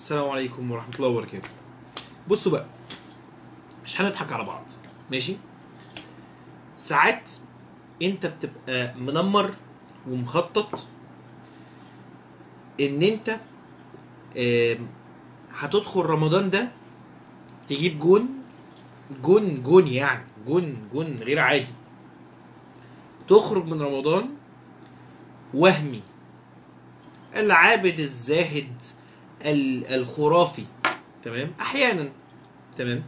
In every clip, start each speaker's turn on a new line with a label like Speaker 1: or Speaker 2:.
Speaker 1: السلام عليكم ورحمة الله وبركاته بصوا بقى مش هنضحك على بعض ماشي ساعات انت بتبقى منمر ومخطط ان انت آم، هتدخل رمضان ده تجيب جون جون جون يعني جون جون غير عادي تخرج من رمضان وهمي العابد الزاهد ال- الخرافي تمام احيانا تمام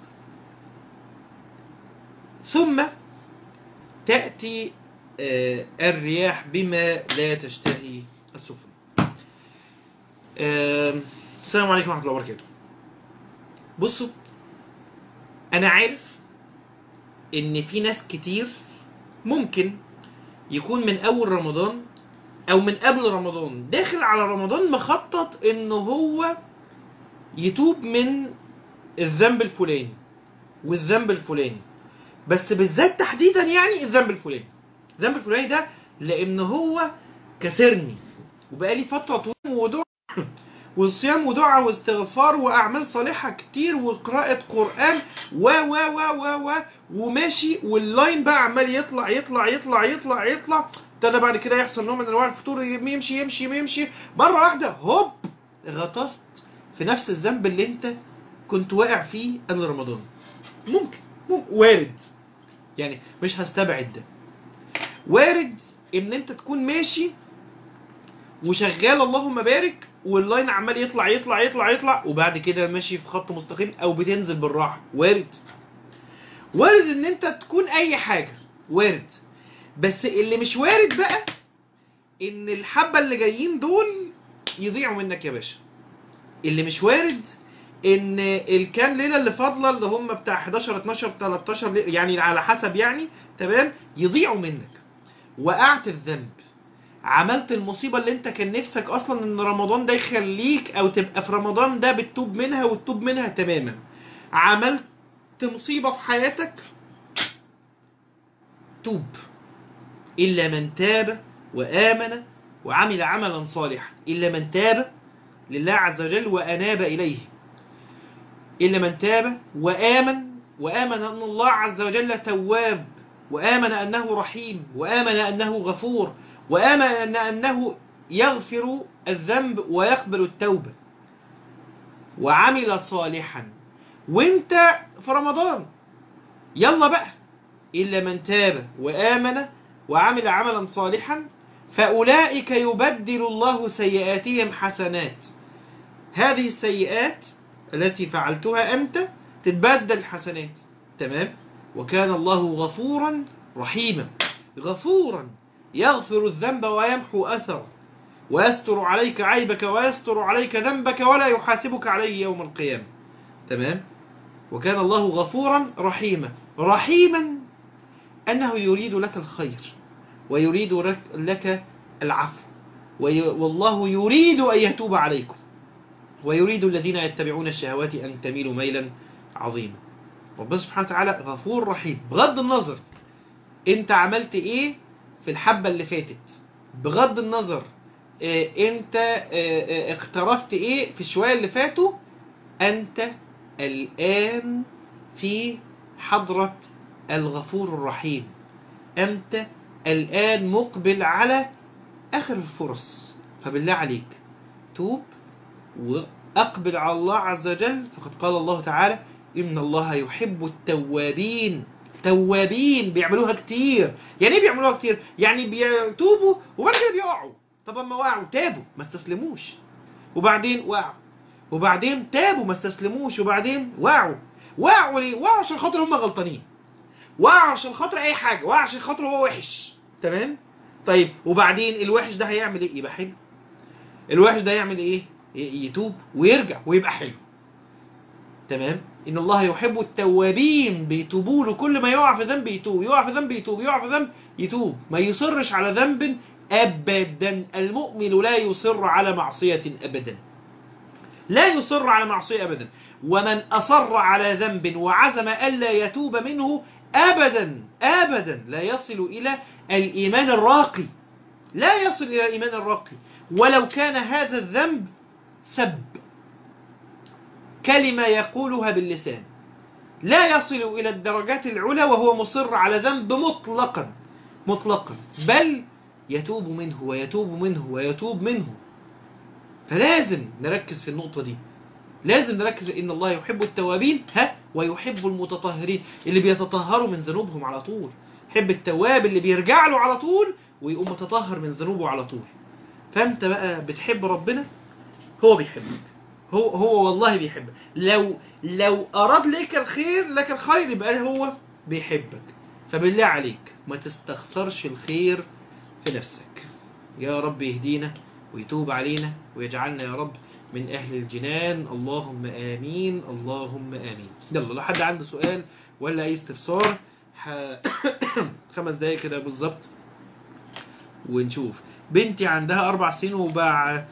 Speaker 1: ثم تأتي آه، الرياح بما لا تشتهي السفن آم، السلام عليكم ورحمة الله وبركاته بصوا أنا عارف إن في ناس كتير ممكن يكون من أول رمضان أو من قبل رمضان داخل على رمضان مخطط إن هو يتوب من الذنب الفلاني والذنب الفلاني بس بالذات تحديدا يعني الذنب الفلاني الذنب الفلاني ده لان هو كسرني وبقالي فتره طويله ودعاء والصيام ودعاء واستغفار واعمال صالحه كتير وقراءه قران و و و و و وماشي واللاين بقى عمال يطلع يطلع يطلع يطلع يطلع ابتدى بعد كده يحصل نوع من انواع الفتور يمشي يمشي يمشي مره واحده هوب غطست في نفس الذنب اللي انت كنت واقع فيه قبل رمضان ممكن, ممكن وارد يعني مش هستبعد ده وارد ان انت تكون ماشي وشغال اللهم بارك واللاين عمال يطلع يطلع يطلع يطلع وبعد كده ماشي في خط مستقيم او بتنزل بالراحه وارد وارد ان انت تكون اي حاجه وارد بس اللي مش وارد بقى ان الحبه اللي جايين دول يضيعوا منك يا باشا اللي مش وارد ان الكام ليله اللي فاضله اللي هم بتاع 11 12 13 ليلة يعني على حسب يعني تمام يضيعوا منك وقعت في ذنب عملت المصيبه اللي انت كان نفسك اصلا ان رمضان ده يخليك او تبقى في رمضان ده بتتوب منها وتتوب منها تماما عملت مصيبه في حياتك توب الا من تاب وامن وعمل عملا صالحا الا من تاب لله عز وجل واناب اليه إلا من تاب وآمن وآمن أن الله عز وجل تواب وآمن أنه رحيم وآمن أنه غفور وآمن أن أنه يغفر الذنب ويقبل التوبة وعمل صالحا وانت في رمضان يلا بقى إلا من تاب وآمن وعمل عملا صالحا فأولئك يبدل الله سيئاتهم حسنات هذه السيئات التي فعلتها أنت تتبدل حسنات تمام وكان الله غفورا رحيما غفورا يغفر الذنب ويمحو أثره ويستر عليك عيبك ويستر عليك ذنبك ولا يحاسبك عليه يوم القيامة تمام وكان الله غفورا رحيما رحيما أنه يريد لك الخير ويريد لك- لك العفو وي- والله يريد أن يتوب عليكم ويريد الذين يتبعون الشهوات أن تميلوا ميلا عظيما ربنا سبحانه وتعالى غفور رحيم بغض النظر انت عملت ايه في الحبة اللي فاتت بغض النظر اه انت اه اه اقترفت ايه في الشوية اللي فاتوا انت الآن في حضرة الغفور الرحيم انت الآن مقبل على آخر الفرص فبالله عليك توب وأقبل على الله عز وجل فقد قال الله تعالى إن الله يحب التوابين توابين بيعملوها كتير يعني ايه بيعملوها كتير يعني بيتوبوا وبعد كده بيقعوا طب اما وقعوا تابوا ما استسلموش وبعدين وقعوا وبعدين تابوا ما استسلموش وبعدين وقعوا وقعوا ليه وقعوا عشان خاطر هم غلطانين وقعوا عشان خاطر اي حاجه وقعوا عشان خاطر هو وحش تمام طيب وبعدين الوحش ده هيعمل ايه يبقى حلو الوحش ده يعمل ايه ي- يتوب ويرجع ويبقى حلو تمام ان الله يحب التوابين بيتوبوا له كل ما يقع في ذنب يتوب يقع في ذنب يتوب يقع في ذنب يتوب ما يصرش على ذنب ابدا المؤمن لا يصر على معصيه ابدا لا يصر على معصيه ابدا ومن اصر على ذنب وعزم الا يتوب منه ابدا ابدا لا يصل الى الايمان الراقي لا يصل الى الايمان الراقي ولو كان هذا الذنب سب كلمة يقولها باللسان لا يصل إلى الدرجات العلى وهو مصر على ذنب مطلقا مطلقا بل يتوب منه ويتوب منه ويتوب منه فلازم نركز في النقطة دي لازم نركز إن الله يحب التوابين ها ويحب المتطهرين اللي بيتطهروا من ذنوبهم على طول يحب التواب اللي بيرجع له على طول ويقوم متطهر من ذنوبه على طول فأنت بقى بتحب ربنا هو بيحبك هو هو والله بيحبك لو لو أراد لك الخير لك الخير يبقى هو بيحبك فبالله عليك ما تستخسرش الخير في نفسك يا رب يهدينا ويتوب علينا ويجعلنا يا رب من أهل الجنان اللهم آمين اللهم آمين يلا لو حد عنده سؤال ولا أي استفسار ح... خمس دقايق كده بالظبط ونشوف بنتي عندها أربع سنين وبع...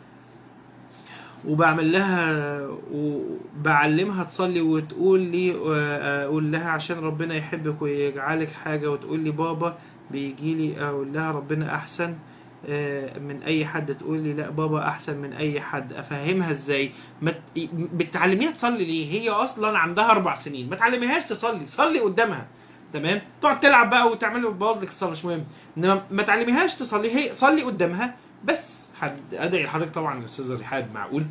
Speaker 1: وبعمل لها وبعلمها تصلي وتقول لي اقول لها عشان ربنا يحبك ويجعلك حاجه وتقول لي بابا بيجي لي اقول لها ربنا احسن من اي حد تقول لي لا بابا احسن من اي حد افهمها ازاي ما بتعلميها تصلي ليه هي اصلا عندها اربع سنين ما تعلميهاش تصلي صلي قدامها تمام تقعد تلعب بقى وتعمل تبوظ لك الصلاه مش مهم انما ما تعلميهاش تصلي هي صلي قدامها بس حد ادعي لحضرتك طبعا الاستاذ رحاب معقول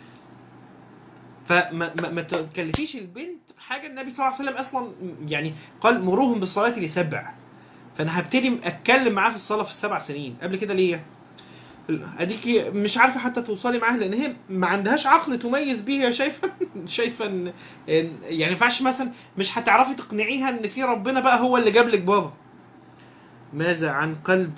Speaker 1: فما ما, ما تكلفيش البنت حاجه النبي صلى الله عليه وسلم اصلا يعني قال مروهم بالصلاه لسبع فانا هبتدي اتكلم معاه في الصلاه في السبع سنين قبل كده ليه اديكي مش عارفه حتى توصلي معاها لان هي ما عندهاش عقل تميز بيه هي شايفه شايفه ان يعني ما ينفعش مثلا مش هتعرفي تقنعيها ان في ربنا بقى هو اللي جاب لك بابا ماذا عن قلب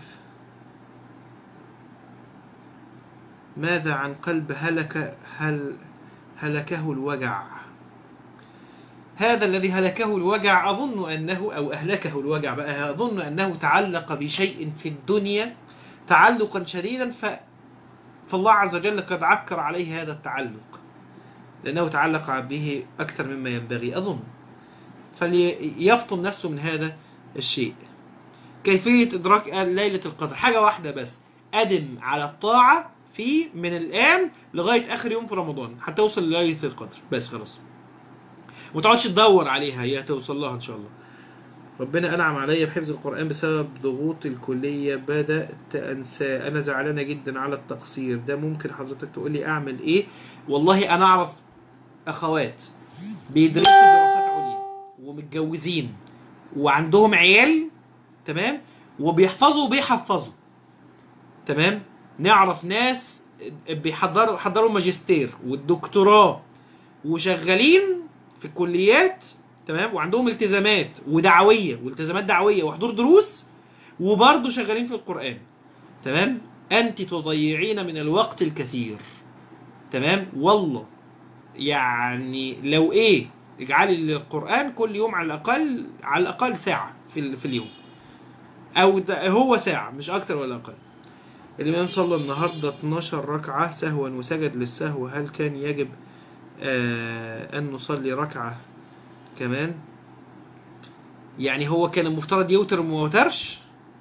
Speaker 1: ماذا عن قلب هلك هل هلكه الوجع هذا الذي هلكه الوجع أظن أنه أو أهلكه الوجع بقى أظن أنه تعلق بشيء في الدنيا تعلقا شديدا ف... فالله عز وجل قد عكر عليه هذا التعلق لأنه تعلق به أكثر مما ينبغي أظن فليفطن نفسه من هذا الشيء كيفية إدراك ليلة القدر حاجة واحدة بس أدم على الطاعة في من الآن لغاية آخر يوم في رمضان حتى توصل لليلة القدر بس خلاص وما تقعدش تدور عليها هي توصل لها إن شاء الله ربنا أنعم عليا بحفظ القرآن بسبب ضغوط الكلية بدأت أنسى أنا زعلانة جدا على التقصير ده ممكن حضرتك تقول لي أعمل إيه والله أنا أعرف أخوات بيدرسوا دراسات عليا ومتجوزين وعندهم عيال تمام وبيحفظوا وبيحفظوا تمام نعرف ناس بيحضروا حضروا ماجستير والدكتوراه وشغالين في الكليات تمام وعندهم التزامات ودعويه والتزامات دعويه وحضور دروس وبرضه شغالين في القران تمام انت تضيعين من الوقت الكثير تمام والله يعني لو ايه اجعلي القران كل يوم على الاقل على الاقل ساعه في في اليوم او هو ساعه مش اكتر ولا اقل الإمام صلى النهاردة 12 ركعة سهوا وسجد للسهو هل كان يجب آه أن نصلي ركعة كمان يعني هو كان المفترض يوتر وما وترش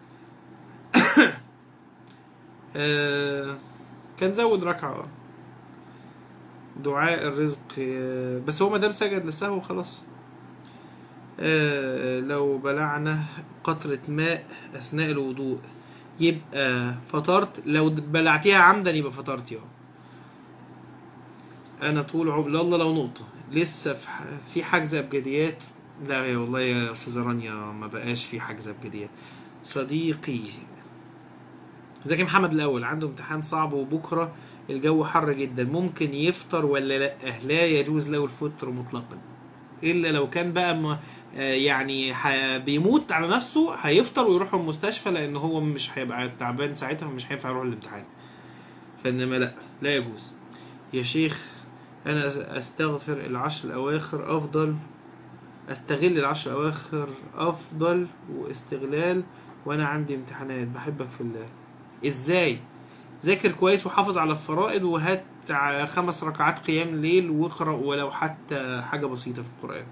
Speaker 1: آه كان زود ركعة دعاء الرزق آه بس هو ما دام سجد للسهو خلاص آه لو بلعنا قطرة ماء أثناء الوضوء يبقى فطرت لو بلعتيها عمدا يبقى فطرتي اه انا طول عمري الله لو نقطة لسه في حجز ابجديات لا يا والله يا استاذة رانيا ما بقاش في حجز ابجديات صديقي ازيك يا محمد الاول عنده امتحان صعب وبكرة الجو حر جدا ممكن يفطر ولا لا لا يجوز له الفطر مطلقا الا لو كان بقى يعني بيموت على نفسه هيفطر ويروح المستشفى لان هو مش هيبقى تعبان ساعتها فمش هينفع يروح الامتحان فانما لا لا يجوز يا شيخ انا استغفر العشر الاواخر افضل استغل العشر الاواخر افضل واستغلال وانا عندي امتحانات بحبك في الله ازاي ذاكر كويس وحافظ على الفرائض وهات خمس ركعات قيام ليل واقرا ولو حتى حاجه بسيطه في القران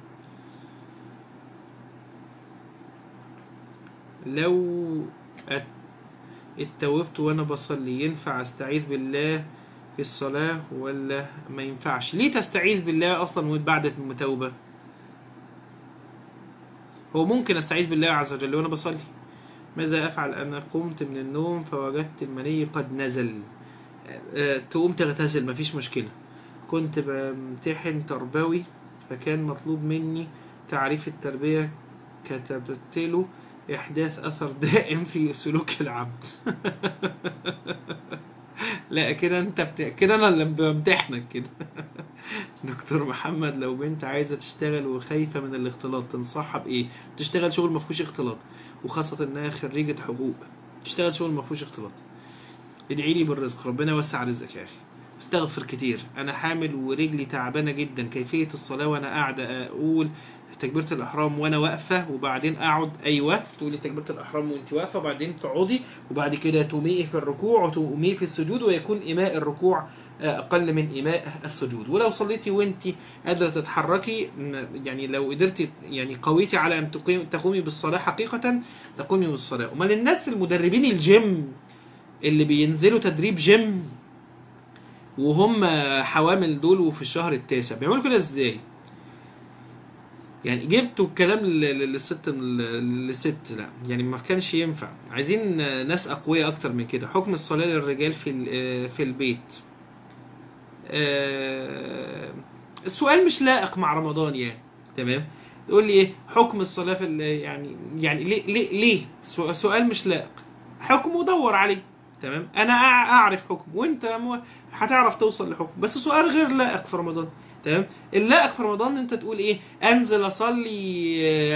Speaker 1: لو اتوبت وانا بصلي ينفع استعيذ بالله في الصلاة ولا ما ينفعش ليه تستعيذ بالله أصلا بعد التوبة هو ممكن استعيذ بالله عز وجل وانا بصلي ماذا افعل انا قمت من النوم فوجدت المني قد نزل آه، تقوم تغتسل مفيش مشكلة كنت بامتحن تربوي فكان مطلوب مني تعريف التربية كتبت له إحداث أثر دائم في سلوك العبد لا كده انت بت... كده انا اللي بمتحنك كده دكتور محمد لو بنت عايزه تشتغل وخايفه من الاختلاط تنصحها بايه تشتغل شغل ما فيهوش اختلاط وخاصه انها خريجه حقوق تشتغل شغل ما فيهوش اختلاط ادعي لي بالرزق ربنا يوسع رزقك يا اخي استغفر كتير انا حامل ورجلي تعبانه جدا كيفيه الصلاه وانا قاعده اقول تكبيره الاحرام وانا واقفه وبعدين اقعد ايوه تقولي تكبيره الاحرام وانت واقفه وبعدين تقعدي وبعد كده تميئي في الركوع وتميئي في السجود ويكون ايماء الركوع اقل من ايماء السجود ولو صليتي وانت قادره تتحركي م- يعني لو قدرتي يعني قويتي على ان تقيم- تقومي بالصلاه حقيقه تقومي بالصلاه امال الناس المدربين الجيم اللي بينزلوا تدريب جيم وهم حوامل دول وفي الشهر التاسع بيعملوا كده ازاي يعني جبتوا الكلام لل- لل- للست للست لا يعني ما كانش ينفع عايزين ناس اقوياء اكتر من كده حكم الصلاه للرجال في ال- في البيت آه، السؤال مش لائق مع رمضان يعني تمام تقول لي ايه حكم الصلاه في ال- يعني يعني ليه ليه ليه سؤ- سؤال مش لائق حكم ودور عليه تمام انا أع- اعرف حكم وانت م- هتعرف توصل لحكم بس سؤال غير لائق في رمضان تمام اللائق في رمضان انت تقول ايه انزل اصلي آه،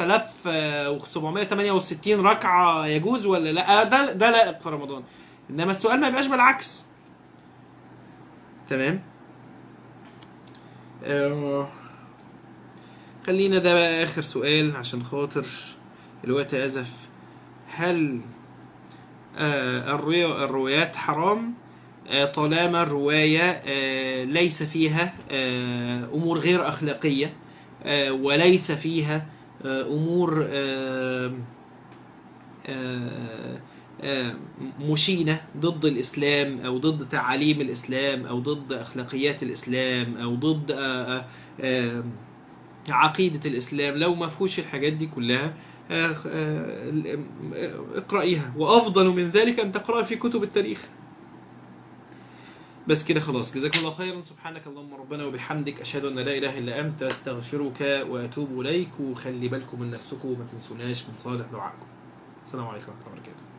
Speaker 1: 10768 ركعه يجوز ولا لا آه، ده ده لائق في رمضان انما السؤال ما يبقاش بالعكس تمام آه، خلينا ده بقى اخر سؤال عشان خاطر الوقت ازف هل آه، الري- الروايات حرام آه، طالما الرواية آه، ليس فيها آه، أمور غير أخلاقية آه، وليس فيها آه، أمور آه، آه، آه، مشينة ضد الإسلام أو ضد تعاليم الإسلام أو ضد أخلاقيات الإسلام أو ضد آه، آه، آه، عقيدة الإسلام لو ما فيهوش الحاجات دي كلها آه، آه، آه، اقرأيها وأفضل من ذلك أن تقرأ في كتب التاريخ بس كده خلاص جزاكم الله خيرا سبحانك اللهم ربنا وبحمدك أشهد أن لا إله إلا أنت أستغفرك وأتوب إليك وخلي بالكم من نفسكم وما تنسوناش من صالح دعائكم السلام عليكم ورحمة الله وبركاته